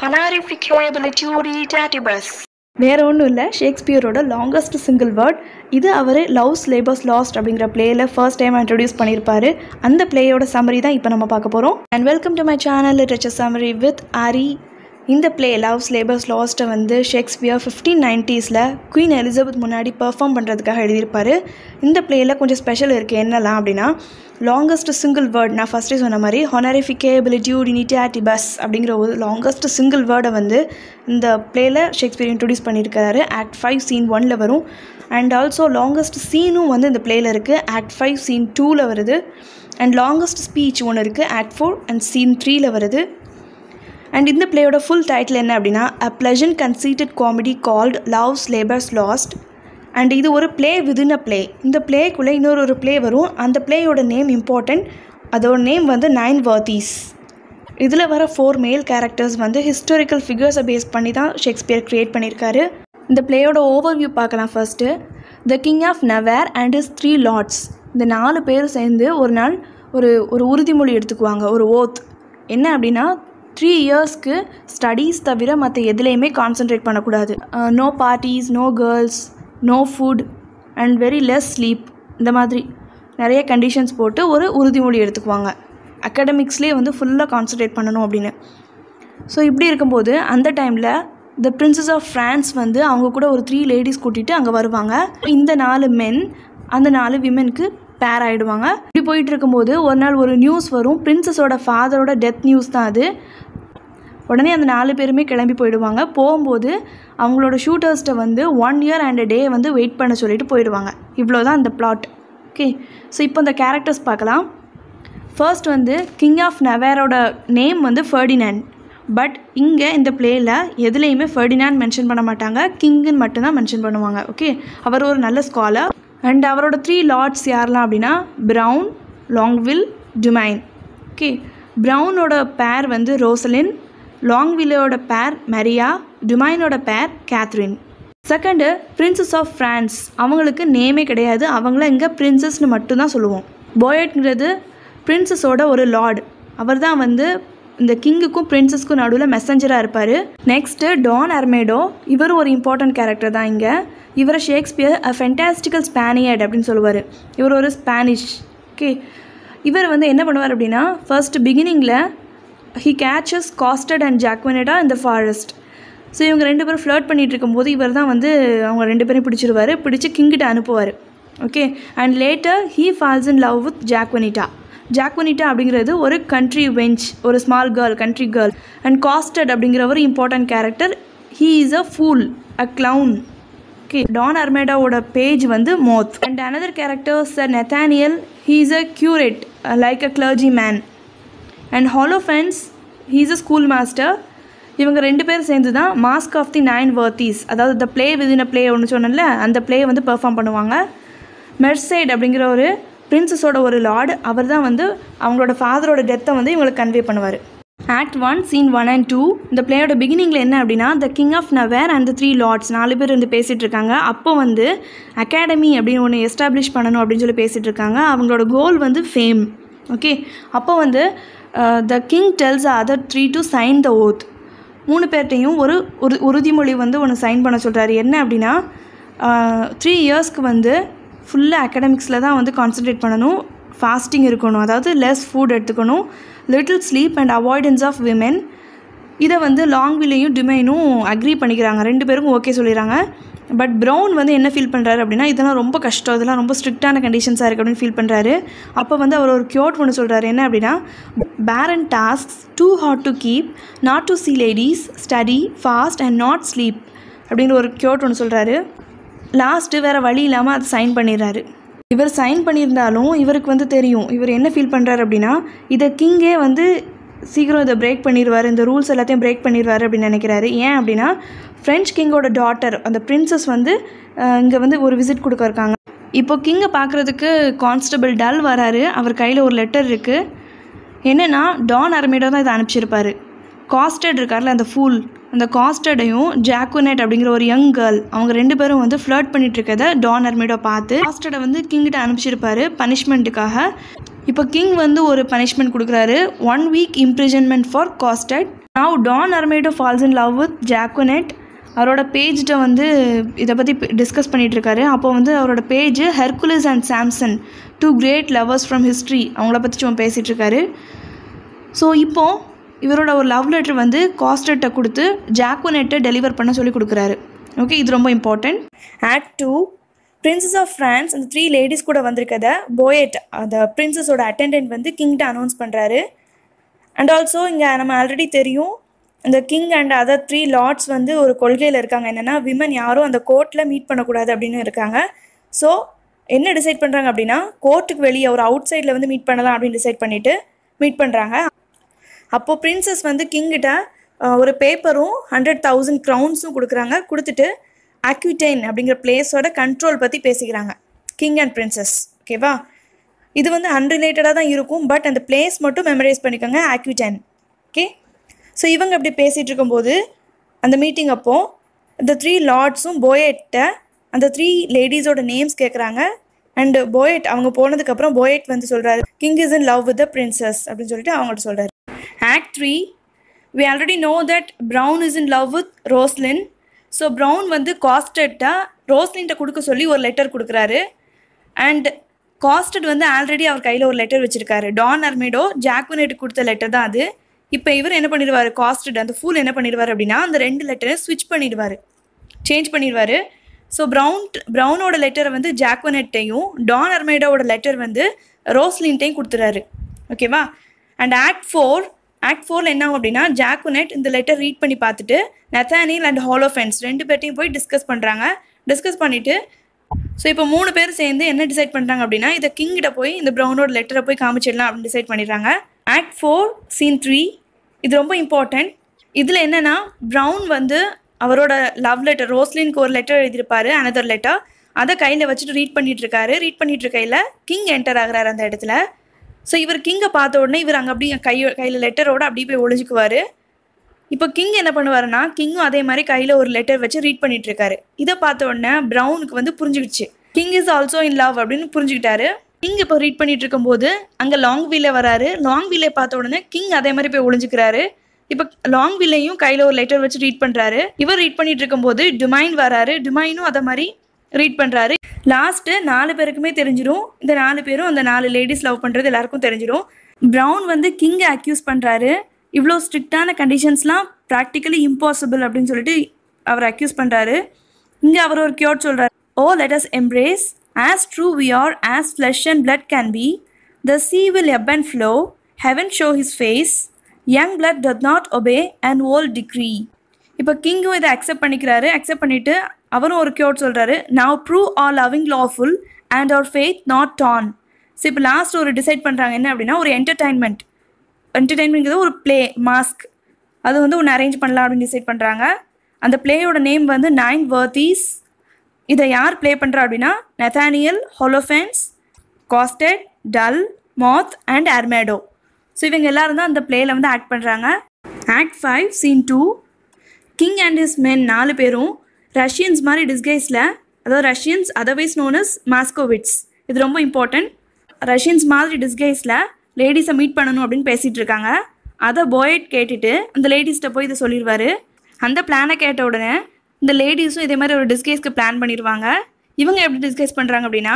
Honorificability database. வேற ஒன்றும் இல்லை ஷேக்ஸ்பியரோட லாங்கஸ்ட் சிங்கிள் வேர்ட் இது அவர் லவ்ஸ் லேபர்ஸ் லாஸ்ட் அப்படிங்கிற பிளேயில் ஃபர்ஸ்ட் டைம் இன்ட்ரடியூஸ் பண்ணியிருப்பாரு அந்த பிளேயோட சம்மரி தான் இப்போ நம்ம பார்க்க போகிறோம் and welcome to my channel literature summary with Aari இந்த பிளே லவ்ஸ் லேபர்ஸ் லாஸ்ட்டை வந்து ஷேக்ஸ்பியர் ஃபிஃப்டீன் நைன்ட்டீஸில் குயின் எலிசபெத் முன்னாடி பெர்ஃபார்ம் பண்ணுறதுக்காக எழுதியிருப்பாரு இந்த பிளேயில் கொஞ்சம் ஸ்பெஷல் இருக்குது என்னலாம் அப்படின்னா லாங்கஸ்ட் சிங்கிள் வேர்ட் நான் ஃபஸ்ட்டே சொன்ன மாதிரி ஹொனரிஃபிகேபிலிட்டியூட் இனிட்டியாட்டி பஸ் அப்படிங்கிற ஒரு லாங்கஸ்ட் சிங்கிள் வேர்டை வந்து இந்த பிளேயில் ஷேக்ஸ்பியர் இன்ட்ரடியூஸ் பண்ணியிருக்காரு ஆக்ட் ஃபைவ் சீன் ஒனில் வரும் அண்ட் ஆல்சோ லாங்கஸ்ட் சீனும் வந்து இந்த பிளேயில் இருக்குது ஆக்ட் ஃபைவ் சீன் டூவில் வருது அண்ட் லாங்கஸ்ட் ஸ்பீச் ஒன்று இருக்குது ஆக்ட் ஃபோர் அண்ட் சீன் த்ரீயில் வருது அண்ட் இந்த பிளேயோட ஃபுல் டைட்டில் என்ன அப்படின்னா a pleasant conceited comedy called love's labour's lost and இது ஒரு ப்ளே விதின் அ ப்ளே இந்த ப்ளேக்குள்ளே இன்னொரு ஒரு ப்ளே வரும் அந்த ப்ளேயோட நேம் இம்பார்ட்டண்ட் அதோட நேம் வந்து நைன் வர்த்தீஸ் இதில் வர ஃபோர் மேல் கேரக்டர்ஸ் வந்து ஹிஸ்டாரிக்கல் ஃபிகர்ஸை பேஸ் பண்ணி தான் ஷேக்ஸ்பியர் க்ரியேட் பண்ணியிருக்காரு இந்த பிளேயோட ஓவர்வியூ பார்க்கலாம் first the king of Navarre and his three lords இந்த நாலு பேரும் சேர்ந்து ஒரு நாள் ஒரு ஒரு உறுதிமொழி எடுத்துக்குவாங்க ஒரு ஓத் என்ன அப்படின்னா த்ரீ இயர்ஸ்க்கு ஸ்டடீஸ் தவிர மற்ற எதுலேயுமே கான்சென்ட்ரேட் பண்ணக்கூடாது no parties no girls no food and very less sleep இந்த மாதிரி நிறைய கண்டிஷன்ஸ் போட்டு ஒரு உறுதிமொழி எடுத்துக்குவாங்க அகாடமிக்ஸ்லேயே வந்து ஃபுல்லாக கான்சன்ட்ரேட் பண்ணணும் அப்படின்னு ஸோ இப்படி இருக்கும்போது அந்த டைமில் த பிரின்சஸ் ஆஃப் ஃப்ரான்ஸ் வந்து அவங்க கூட ஒரு த்ரீ லேடிஸ் கூட்டிகிட்டு அங்கே வருவாங்க இந்த நாலு மென் அந்த நாலு விமெனுக்கு பேர் ஆகிடுவாங்க இப்படி போயிட்டு இருக்கும்போது ஒரு நாள் ஒரு நியூஸ் வரும் பிரின்சஸோட ஃபாதரோட டெத் நியூஸ் தான் அது உடனே அந்த நாலு பேருமே கிளம்பி போயிடுவாங்க போகும்போது அவங்களோட ஷூட்டர்ஸ்ட்டை வந்து ஒன் இயர் அண்ட் டே வந்து வெயிட் பண்ண சொல்லிட்டு போயிடுவாங்க இவ்வளோ தான் அந்த பிளாட் ஓகே ஸோ இப்போ இந்த கேரக்டர்ஸ் பார்க்கலாம் ஃபர்ஸ்ட் வந்து கிங் ஆஃப் நவேரோட நேம் வந்து ஃபர்டினாண்ட் பட் இங்கே இந்த பிளேயில் எதுலேயுமே ஃபர்டினாண்ட் மென்ஷன் பண்ண மாட்டாங்க கிங்குன்னு மட்டும்தான் மென்ஷன் பண்ணுவாங்க ஓகே அவர் ஒரு நல்ல ஸ்காலர் அண்ட் அவரோட த்ரீ லார்ட்ஸ் யாரெல்லாம் அப்படின்னா ப்ரவுன் லாங்வில் டுமைன் ஓகே ப்ரவுனோட பேர் வந்து ரோசலின் லாங்வில்லோட பேர் மரியா டுமைனோட பேர் Katherine second princess of France அவங்களுக்கு நேமே கிடையாது அவங்கள இங்கே பிரின்சஸ்னு மட்டும்தான் சொல்லுவோம் போயட்ங்கிறது பிரின்சஸோட ஒரு லார்ட் அவர் தான் வந்து இந்த கிங்குக்கும் பிரின்சஸ்க்கும் நடுவில் மெசஞ்சராக இருப்பார் நெக்ஸ்ட்டு டான் அர்மேடோ இவர் ஒரு இம்பார்ட்டன்ட் கேரக்டர் தான் இங்கே இவரை ஷேக்ஸ்பியர் அ ஃபென்டாஸ்டிக்கல் ஸ்பானியட் அப்படின்னு சொல்லுவார் இவர் ஒரு ஸ்பானிஷ் ஓகே இவர் வந்து என்ன பண்ணுவார் அப்படின்னா ஃபர்ஸ்ட் பிகினிங்கில் he catches Costard and Jaquenetta இந்த ஃபாரஸ்ட் ஸோ இவங்க ரெண்டு பேரும் ஃப்ளர்ட் பண்ணிகிட்டு இருக்கும்போது இவர் தான் வந்து அவங்க ரெண்டு பேரும் பிடிச்சிருவார் பிடிச்சி கிங்கிட்ட அனுப்புவார் okay and later he falls in love with Jaquenetta Jaquenetta அப்படிங்கிறது ஒரு கண்ட்ரி வெஞ்ச் ஒரு small girl country girl and Costard அப்படிங்கிற ஒரு important character he is a fool a clown okay Don அர்மேடாவோட பேஜ் வந்து Moth and another character Sir Nathaniel he is a curate like a clergyman and Holofernes he's a school master இவங்க ரெண்டு பேரும் சேர்ந்து தான் masque of the nine வர்த்தீஸ் அதாவது the play within a play ஒன்று சொன்னேன்ல அந்த ப்ளே வந்து பெர்ஃபார்ம் பண்ணுவாங்க மெர்சைட் அப்படிங்கிற ஒரு பிரின்சஸோட ஒரு லார்டு அவர் தான் வந்து அவங்களோட ஃபாதரோட டெத்தை வந்து இவங்களுக்கு கன்வே பண்ணுவார் act one scene one and two இந்த பிளேயோட பிகினிங்கில் என்ன அப்படின்னா the king of Navarre and three lords நாலு பேர் வந்து பேசிகிட்டு இருக்காங்க அப்போ வந்து அகாடமி அப்படின்னு ஒன்று எஸ்டாப்ளிஷ் பண்ணணும் அப்படின்னு சொல்லி பேசிகிட்டு இருக்காங்க அவங்களோட கோல் வந்து ஃபேம் ஓகே அப்போ வந்து the king tells other three to sign the oath மூணு பேர்ட்டையும் ஒரு ஒரு உறுதிமொழி வந்து ஒன்று சைன் பண்ண சொல்கிறாரு என்ன அப்படின்னா த்ரீ இயர்ஸ்க்கு வந்து ஃபுல்லாக அகடமிக்ஸில் தான் வந்து கான்சன்ட்ரேட் பண்ணணும் ஃபாஸ்டிங் இருக்கணும் அதாவது லெஸ் ஃபுட் எடுத்துக்கணும் little sleep and avoidance of women இதை வந்து லாங்வில்லையும் டிமைனும் அக்ரி பண்ணிக்கிறாங்க ரெண்டு பேருக்கும் ஓகே சொல்லிடுறாங்க பட் ப்ரௌன் வந்து என்ன ஃபீல் பண்ணுறாரு அப்படின்னா இதெல்லாம் ரொம்ப கஷ்டம் இதெல்லாம் ரொம்ப ஸ்ட்ரிக்டான கண்டிஷன்ஸாக இருக்குது அப்படின்னு ஃபீல் பண்ணுறாரு அப்போ வந்து அவர் ஒரு க்யோட் ஒன்று சொல்கிறாரு என்ன அப்படின்னா barren tasks too hard to keep not to see ladies study fast and not sleep அப்படின்னு ஒரு க்யோட் ஒன்று சொல்கிறாரு லாஸ்ட்டு வேறு வழி இல்லாமல் அதை சைன் பண்ணிடுறாரு இவர் சைன் பண்ணியிருந்தாலும் இவருக்கு வந்து தெரியும் இவர் என்ன ஃபீல் பண்ணுறாரு அப்படின்னா இதை கிங்கே வந்து சீக்கிரம் இதை பிரேக் பண்ணிடுவார் இந்த ரூல்ஸ் எல்லாத்தையும் பிரேக் பண்ணிடுவார் அப்படின்னு நினைக்கிறாரு ஏன் அப்படின்னா ஃப்ரெஞ்ச் கிங்கோட டாட்டர் அந்த பிரின்சஸ் வந்து இங்கே வந்து ஒரு விசிட் கொடுக்க இருக்காங்க இப்போ கிங்கை பார்க்குறதுக்கு கான்ஸ்டபிள் டல் வராரு அவர் கையில் ஒரு லெட்டர் இருக்குது என்னென்னா டான் அரமேடோ தான் இதை அனுப்பிச்சிருப்பாரு காஸ்டட் இருக்கார்ல அந்த ஃபூல் அந்த காஸ்டடையும் ஜாக்குனெட் அப்படிங்கிற ஒரு யங் கேர்ள் அவங்க ரெண்டு பேரும் வந்து ஃப்ளர்ட் பண்ணிட்டு இருக்கதை டான் அர்மிடோ பார்த்து காஸ்டடை வந்து கிங்கிட்ட அனுப்பிச்சிருப்பாரு பனிஷ்மெண்ட்டுக்காக இப்போ கிங் வந்து ஒரு பனிஷ்மெண்ட் கொடுக்குறாரு one week imprisonment for Costard now Don Armado falls in love with Jaquenetta அவரோட பேஜ்கிட்ட வந்து இதை பற்றி டிஸ்கஸ் பண்ணிகிட்ருக்காரு அப்போ வந்து அவரோட page Hercules and Samson two great lovers from history அவங்கள பற்றி சும்மா பேசிகிட்ருக்காரு ஸோ இப்போது இவரோட ஒரு லவ் லெட்டர் வந்து காஸ்டர்ட்டை கொடுத்து ஜாக்குனெட்டை டெலிவர் பண்ண சொல்லி கொடுக்குறாரு ஓகே இது ரொம்ப important act two princess of France அந்த த்ரீ லேடிஸ் கூட வந்திருக்கத போயட் அந்த பிரின்சஸோட அட்டெண்டன்ட் வந்து கிங்கிட்ட அனௌன்ஸ் பண்ணுறாரு அண்ட் ஆல்சோ இங்கே நம்ம ஆல்ரெடி தெரியும் இந்த king and other three lords வந்து ஒரு கொள்கையில் இருக்காங்க என்னென்னா விமன் யாரும் அந்த கோர்ட்டில் மீட் பண்ணக்கூடாது அப்படின்னு இருக்காங்க ஸோ என்ன டிசைட் பண்ணுறாங்க அப்படின்னா கோர்ட்டுக்கு வெளியே ஒரு அவுட் சைடில் வந்து மீட் பண்ணலாம் அப்படின்னு டிசைட் பண்ணிவிட்டு மீட் பண்ணுறாங்க அப்போது பிரின்சஸ் வந்து கிங்கிட்ட ஒரு பேப்பரும் ஹண்ட்ரட் தௌசண்ட் க்ரௌன்ஸும் கொடுக்குறாங்க கொடுத்துட்டு அக்யூட்டைன் அப்படிங்கிற பிளேஸோட கண்ட்ரோல் பற்றி பேசிக்கிறாங்க கிங் அண்ட் பிரின்சஸ் ஓகேவா இது வந்து அன்ரிலேட்டடாக தான் இருக்கும் பட் அந்த பிளேஸ் மட்டும் மெமரைஸ் பண்ணிக்கோங்க ஆக்யூட்டைன் ஓகே ஸோ இவங்க அப்படி பேசிகிட்டு இருக்கும்போது அந்த மீட்டிங் அப்போது இந்த த்ரீ லார்ட்ஸும் போயட்ட அந்த த்ரீ லேடிஸோட நேம்ஸ் கேட்குறாங்க அண்டு போயட் அவங்க போனதுக்கப்புறம் போயட் வந்து சொல்கிறாரு king is in love with the princess அப்படின்னு சொல்லிட்டு அவங்கள்ட்ட சொல்கிறாரு act three we already know that Berowne is in love with Rosaline so Berowne வந்து காஸ்டட்டாக ரோஸ்லின்ட்ட கொடுக்க சொல்லி ஒரு லெட்டர் கொடுக்குறாரு அண்ட் காஸ்டட் வந்து ஆல்ரெடி அவர் கையில் ஒரு லெட்டர் வச்சுருக்காரு டான் அர்மேடோ ஜாக்குனேட்டு கொடுத்த லெட்டர் தான் அது இப்போ இவர் என்ன பண்ணிடுவார் காஸ்டட் அந்த ஃபூல் என்ன பண்ணிடுவார் அப்படின்னா அந்த ரெண்டு லெட்டரை ஸ்விட்ச் பண்ணிடுவார் சேஞ்ச் பண்ணிடுவார் ஸோ ப்ரௌன் ப்ரௌனோட லெட்டரை வந்து ஜாக்வனெட்டையும் டான் அர்மேடோட லெட்டர் வந்து ரோஸ்லின்ட்டையும் கொடுத்துறாரு ஓகேவா அண்ட் ஆக்ட் ஃபோர் ஆக்ட் ஃபோரில் என்ன ஆகும் அப்படின்னா ஜாக்குனெட் இந்த லெட்டர் ரீட் பண்ணி பார்த்துட்டு நெத்தானியல் அண்ட் ஹாலோஃபென்ஸ் ரெண்டு பேர்ட்டையும் போய் டிஸ்கஸ் பண்ணுறாங்க டிஸ்கஸ் பண்ணிவிட்டு ஸோ இப்போ மூணு பேர் சேர்ந்து என்ன டிசைட் பண்ணுறாங்க அப்படின்னா இதை கிங்கிட்ட போய் இந்த ப்ரௌனோட லெட்டரை போய் காமிச்சிடலாம் அப்படின்னு டிசைட் பண்ணிடுறாங்க ஆக்ட் ஃபோர் சீன் த்ரீ இது ரொம்ப இம்பார்ட்டண்ட் இதில் என்னென்னா ப்ரௌன் வந்து அவரோட லவ் லெட்டர் ரோஸ்லினுக்கு ஒரு லெட்டர் எழுதியிருப்பாரு அனதர் லெட்டர் அதை கையில் வச்சுட்டு ரீட் பண்ணிட்டு இருக்காரு ரீட் பண்ணிட்டு இருக்கையில் கிங் என்டர் ஆகுறாரு அந்த இடத்துல ஸோ இவர் கிங்கை பார்த்த உடனே இவர் அங்கே அப்படியே கை கையில் லெட்டரோட அப்படியே போய் ஒழிஞ்சுக்குவார் இப்போ கிங் என்ன பண்ணுவாருன்னா கிங்கும் அதே மாதிரி கையில் ஒரு லெட்டர் வச்சு ரீட் பண்ணிட்டு இருக்காரு இதை பார்த்த உடனே ப்ரௌனுக்கு வந்து புரிஞ்சுக்கிடுச்சு king is also in love அப்படின்னு புரிஞ்சுக்கிட்டாரு கிங் இப்போ ரீட் பண்ணிட்டு இருக்கும்போது அங்கே லாங் வீலே வராரு லாங் வீலே பார்த்த உடனே கிங் அதே மாதிரி போய் ஒளிஞ்சுக்கிறாரு இப்போ லாங் வீலையும் கையில் ஒரு லெட்டர் வச்சு ரீட் பண்ணுறாரு இவர் ரீட் பண்ணிட்டு இருக்கும்போது டுமைன் வராரு டுமைனும் அதே மாதிரி ரீட் பண்ணுறாரு லாஸ்ட்டு நாலு பேருக்குமே தெரிஞ்சிடும் இந்த நாலு பேரும் அந்த நாலு லேடிஸ் லவ் பண்ணுறது எல்லாருக்கும் தெரிஞ்சிடும் ப்ரௌன் வந்து கிங்கை அக்யூஸ் பண்ணுறாரு இவ்வளோ ஸ்ட்ரிக்டான கண்டிஷன்ஸ்லாம் ப்ராக்டிக்கலி இம்பாசிபிள் அப்படின்னு சொல்லிட்டு அவர் அக்யூஸ் பண்ணுறாரு இங்கே அவர் ஒரு கியோட் சொல்கிறார் O let us embrace as true we are as flesh and blood can be the sea will ebb and flow heaven show his face young blood doth not obey and old decree இப்போ கிங்கும் இதை accept பண்ணிக்கிறாரு accept பண்ணிவிட்டு அவரும் ஒரு quote சொல்கிறாரு now prove our loving lawful and our faith not torn so இப்போ last ஒரு டிசைட் பண்ணுறாங்க என்ன அப்படின்னா ஒரு என்டர்டைன்மெண்ட் என்டர்டைன்மெண்ட்ங்கிறது ஒரு ப்ளே மாஸ்க் அது வந்து ஒன்று அரேஞ்ச் பண்ணலாம் அப்படின்னு டிசைட் பண்ணுறாங்க அந்த பிளேயோட நேம் வந்து நைன் வர்த்தீஸ் இதை யார் ப்ளே பண்ணுறா அப்படின்னா Nathaniel Holofernes Costard Dull Moth and Armado so இவங்க எல்லாரும் தான் அந்த பிளேயில் வந்து ஆக்ட் பண்ணுறாங்க act five scene two king and his men நாலு பேரும் ரஷ்யன்ஸ் மாதிரி டிஸ்கைஸில் அதாவது Russians otherwise known as Muscovites இது ரொம்ப இம்பார்ட்டன்ட் ரஷ்யன்ஸ் மாதிரி டிஸ்கைஸில் லேடிஸை மீட் பண்ணணும் அப்படின்னு பேசிகிட்டு இருக்காங்க அதை போயட் கேட்டுட்டு அந்த லேடிஸ்கிட்ட போய் இதை சொல்லிடுவார் அந்த பிளானை கேட்ட உடனே இந்த லேடிஸும் இதே மாதிரி ஒரு டிஸ்கைஸ்க்கு பிளான் பண்ணிடுவாங்க இவங்க எப்படி டிஸ்கைஸ் பண்ணுறாங்க அப்படின்னா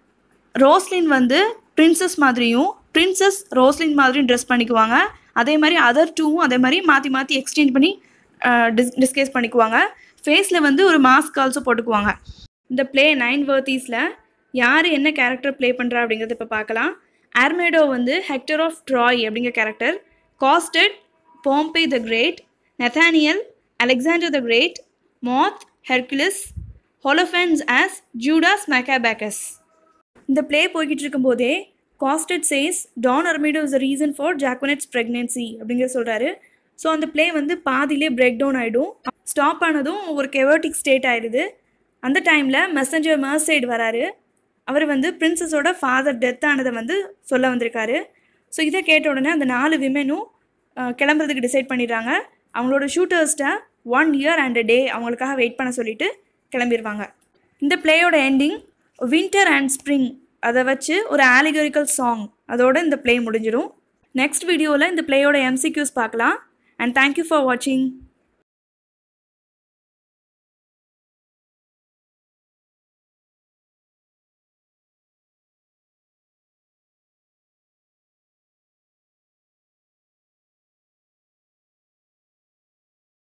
ரோஸ்லின் வந்து பிரின்சஸ் மாதிரியும் பிரின்சஸ் ரோஸ்லின் மாதிரியும் ட்ரெஸ் பண்ணிக்குவாங்க அதே மாதிரி அதர் டூவும் அதே மாதிரி மாற்றி மாற்றி எக்ஸ்சேஞ்ச் பண்ணி டிஸ் டிஸ்கைஸ் பண்ணிக்குவாங்க ஃபேஸில் வந்து ஒரு மாஸ்க் ஆல்சோ போட்டுக்குவாங்க இந்த ப்ளே நைன் வர்த்தீஸில் யார் என்ன கேரக்டர் ப்ளே பண்ணுறா அப்படிங்கிறத இப்போ பார்க்கலாம் ஆர்மேடோ வந்து ஹெக்டர் ஆஃப் ட்ராய் அப்படிங்கிற character Costard Pompey the great Nathaniel Alexander the great Moth Hercules Holofernes as Judas Maccabaeus இந்த ப்ளே போய்கிட்டு இருக்கும்போதே Costard says Don Armado is the reason for Jaquenetta's pregnancy அப்படிங்கிற சொல்கிறாரு ஸோ அந்த play வந்து பாதியிலே break down ஆகிடும் ஸ்டாப் ஆனதும் ஒரு கெவர்டிக் ஸ்டேட் ஆயிடுது அந்த டைமில் மெசஞ்சர் மர்சைடு வராரு அவர் வந்து பிரின்சஸோட ஃபாதர் டெத் ஆனதை வந்து சொல்ல வந்திருக்காரு ஸோ இதை கேட்ட உடனே அந்த நாலு விமெனும் கிளம்புறதுக்கு டிசைட் பண்ணிடுறாங்க அவங்களோட ஷூட்டர்ஸ்ட்டை ஒன் இயர் அண்ட் டே அவங்களுக்காக வெயிட் பண்ண சொல்லிட்டு கிளம்பிடுவாங்க இந்த பிளேயோட எண்டிங் வின்டர் அண்ட் ஸ்ப்ரிங் அதை வச்சு ஒரு ஆலிகரிக்கல் சாங் அதோட இந்த ப்ளே முடிஞ்சிடும் நெக்ஸ்ட் வீடியோவில் இந்த பிளேயோட எம்சிக்யூஸ் பார்க்கலாம் அண்ட் தேங்க்யூ ஃபார் வாட்சிங்